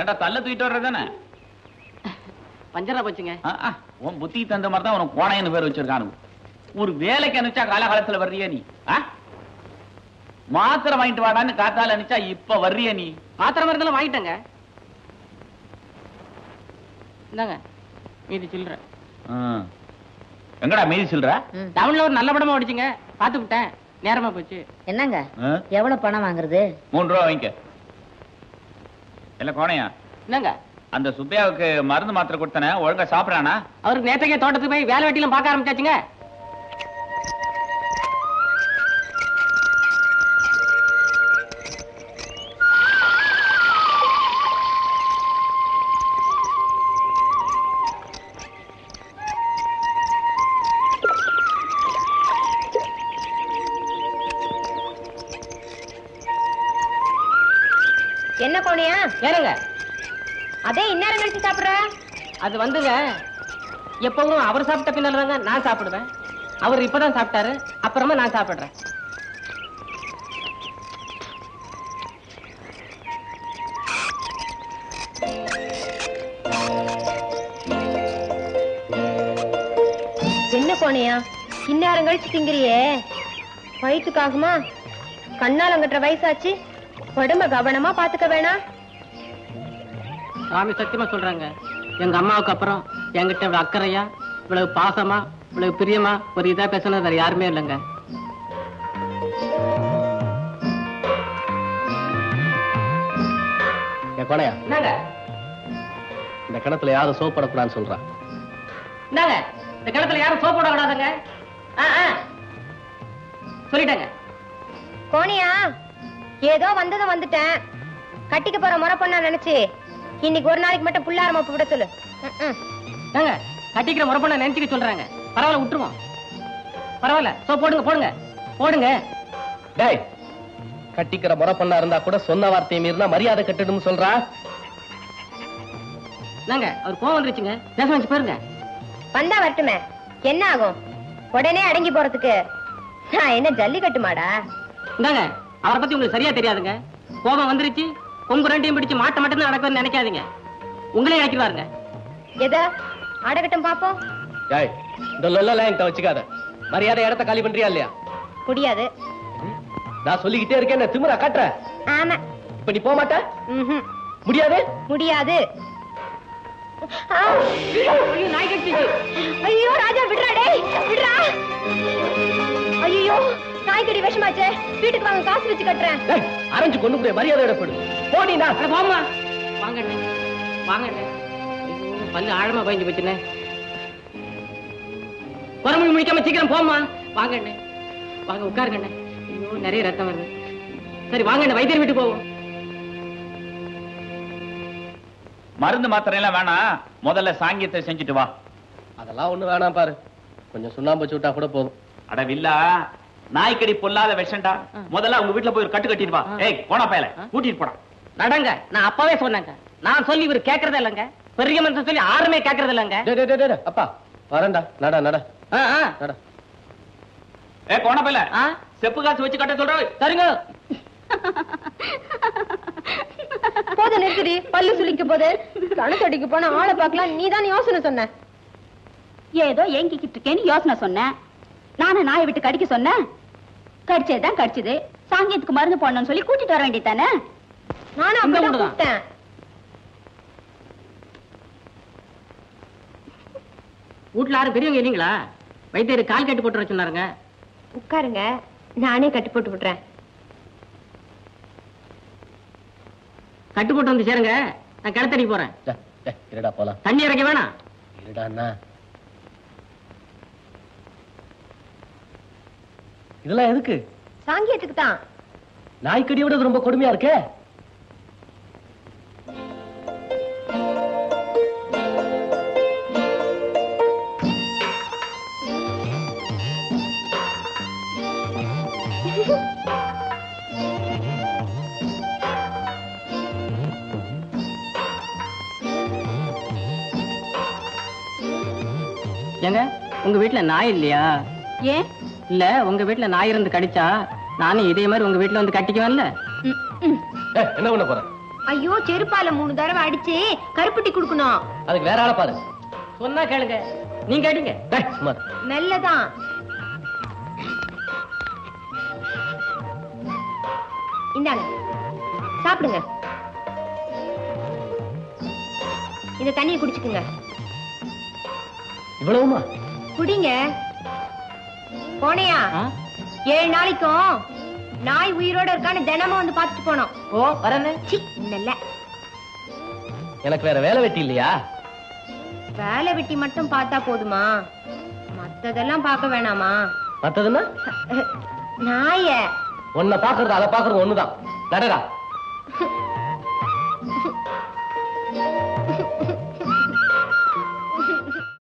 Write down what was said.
என்னடா தள்ள தூக்கிட்டு வர்றதானே பஞ்சரா போச்சுங்க உன் புத்தி தந்த மாதிரி தான் உனக்கு கோணையன்னு பேர் வச்சிருக்கானு ஒரு வேலைக்கு அனுப்பிச்சா காலகாலத்துல வர்றியா நீ ஆ? மாத்திரை வாங்கிட்டு வாடான்னு காத்தால அனுப்பிச்சா இப்ப வர்றியா நீ மாத்திரை மருந்தெல்லாம் வாங்கிட்டேங்க இந்தாங்க மீதி சில்லற ஆ. எங்கடா மீதி சொல்ற டவுன்ல ஒரு நல்ல படமா ஓடிச்சுங்க பார்த்து விட்டேன் நேரமா போச்சு என்னங்க எவ்வளவு பணம் வாங்குறது மூணு ரூபா வாங்கிக்க இல்ல கோணையா என்னங்க அந்த சுப்பையாவுக்கு மருந்து மாத்திரை கொடுத்தனே ஒழுங்கா சாப்பிடறானா அவருக்கு நேத்தக்கே தோட்டத்துக்கு போய் வேலை வெட்டிலாம் பார்க்க ஆரம்பிச்சாச்சுங்க என்ன கோணியா ஏனுங்க அதே இந்நேரம் கழிச்சு சாப்பிடுற அது வந்துங்க எப்பவும் அவர் சாப்பிட்ட பின்னால தாங்க நான் சாப்பிடுவேன் அவர் இப்பதான் சாப்பிட்டாரு அப்புறமா நான் சாப்பிடுறேன் என்ன கோணியா இந்நேரம் கழிச்சு திங்கிறியே வயிற்றுக்காகுமா கண்ணாலம் கட்டுற வயசாச்சு உடம்ப கவனமா பாத்துக்க வேணாம் சாமி சத்தியமா சொல்றாங்க எங்க அம்மாவுக்கு அப்புறம் என்கிட்ட இவ்வளவு அக்கறையா இவ்வளவு பாசமா இவ்வளவு பிரியமா ஒரு இதா பேசுனது வேற யாருமே இல்லைங்க என் கொனையா என்னங்க இந்த கிணத்துல யாரும் சோப்படக்கூடாதுன்னு சொல்றான் என்னங்க இந்த கிணத்துல யாரும் சோப்பு போட கூடாதுங்க ஆ, ஆ. சொல்லிட்டேங்க கோணியா ஏதோ வந்ததும் வந்துட்டேன் கட்டிக்க போற முறை பொண்ணா நினைச்சு இன்னைக்கு ஒரு நாளைக்கு மட்டும் புள்ளார மப்பு விட சொல்லு ம், ம். ஏங்க கட்டிக்கிற முறை பண்ண நினைச்சுக்க சொல்றாங்க பரவாயில்ல விட்டுருவோம் பரவாயில்ல சோ போடுங்க போடுங்க போடுங்க டேய் கட்டிக்கிற முறை பண்ணா இருந்தா கூட சொன்ன வார்த்தையை மீறினா மரியாதை கட்டணும்னு சொல்றான் என்னங்க அவர் கோவம் வந்துருச்சுங்க பேச வச்சு போயிருங்க வந்தா வரட்டுமே என்ன ஆகும் உடனே அடங்கி போறதுக்கு நான் என்ன ஜல்லிக்கட்டு மாடா இந்தாங்க அவரை பத்தி உங்களுக்கு சரியா தெரியாதுங்க கோபம் வந்துருச்சு கொம்பு ரெண்டையும் பிடிச்சு மாட்ட மட்டும் தான் நடக்கும்னு நினைக்காதீங்க உங்களே இறக்கிடுவாருங்க எதா ஆடகட்டும் பாப்போம் டேய் இந்த லொல்லாம் என்கிட்ட வச்சுக்காத மரியாதை இடத்த காலி பண்றியா இல்லையா முடியாது நான் சொல்லிக்கிட்டே இருக்கேன் என்ன திமிரா காட்டுற ஆமா இப்ப நீ போக மாட்ட ம்ஹும். முடியாது முடியாது ஆ! ஐயோ, நாய் கட்டிச்சு ஐயோ ராஜா விடுறா டேய் விடுறா ஐயோ நாய்க்கடி விஷமாச்சே வீட்டுக்கு வாங்க காசு வச்சு கட்டுறேன் டேய், அரைஞ்சு கொண்டு போய் மரியாதை இடப்படு போனீனா அட போம்மா வாங்க அண்ணே. வாங்க அண்ணே. ஐயோ, பல்லு ஆழமா பயந்து போச்சுண்ணே குரமொழி முடிக்காம சீக்கிரம் போம்மா வாங்க அண்ணே வாங்க உட்காருங்க அண்ணே ஐயோ நிறைய ரத்தம் வருது சரி வாங்க அண்ணே வைத்தியர் வீட்டுக்கு போவோம் மருந்து மாத்திரை எல்லாம் வேணாம் முதல்ல சாங்கியத்தை செஞ்சுட்டு வா அதெல்லாம் ஒண்ணு வேணாம் பாரு கொஞ்சம் சுண்ணாம்பு வச்சு விட்டா கூட போதும் அட வில்லா நாய்க்கடி பொல்லாத விஷண்டா முதல்ல உங்க வீட்டுல போய் ஒரு கட்டு கட்டிட்டு வா ஏய் கோணா பயல கூட்டிட்டு போடா நடங்க நான் அப்பவே சொன்னேங்க நான் சொல்லி இவர் கேக்குறதே இல்லைங்க பெரிய மனுஷன் சொல்லி யாருமே கேக்குறது இல்லைங்க டேய், டேய், டேய், டேய், அப்பா வரேன்டா நட நட ஆ, ஆ. நட ஏ கோணா பயல ஆ, செப்பு காசு வச்சு கட்ட சொல்ற சரிங்க போதும் நிறுத்திடி பல்லு சுளிக்க போது கணத்தடிக்கு போன ஆளை பார்க்கலாம் நீ தான் யோசனை சொன்ன ஏதோ ஏங்கிக்கிட்டு இருக்கேன்னு யோசனை சொன்னேன் நானும் நாயை விட்டு கடிக்க சொன்னேன் கடிச்சதுதான் கடிச்சது சாங்கியத்துக்கு மருந்து போடணும்னு சொல்லி கூட்டிட்டு வர வேண்டியதானே நானும் இந்த அப்படிதான் வீடுதான். கூப்பிட்டேன் வீட்டுல யாரும் பெரியவங்க இல்லைங்களா வைத்தியர் கால் கட்டு போட்டு வர சொன்னாருங்க உட்காருங்க நானே கட்டி போட்டு விடுறேன் கட்டு போட்டு வந்து சேருங்க நான் கிணத்தடி போறேன் டேய், டேய், இருடா போலாம் தண்ணி இறக்க வேணாம் இருடா அண்ணா இதெல்லாம் எதுக்கு சாங்கியத்துக்கு தான் நாய்க்கடியை விட இது ரொம்ப கொடுமையா இருக்கே ஏங்க உங்க வீட்டுல நாய் இல்லையா ஏன் இல்ல உங்க வீட்டுல நாய் இருந்து கடிச்சா நானும் இதே மாதிரி உங்க வீட்டுல வந்து கட்டிக்குவேன்ல ஏய், என்ன பண்ண போற ஐயோ செருப்பால மூணு தடவை அடிச்சு கருப்பட்டி குடுக்கணும் அதுக்கு வேற ஆளை பாரு சொன்னா கேளுங்க நீங்க அடிங்க டேய், சும்மா இரு. மெல்லதான் இந்தாங்க சாப்பிடுங்க இந்த தண்ணியை குடிச்சுக்குங்க இவ்வளவுமா குடிங்க போனையா ஆ? ஏழு நாளைக்கும் நாய் உயிரோட இருக்கான்னு தினமும் வந்து பார்த்துட்டு போனோம் ஓ வரேன்னு சி இல்ல எனக்கு வேற வேலை வெட்டி இல்லையா வேலை வெட்டி மட்டும் பார்த்தா போதுமா மத்ததெல்லாம் பார்க்க வேணாமா மத்ததுன்னா நாய உன்னை பாக்குறது அதை பாக்குறது ஒண்ணுதான் நடடா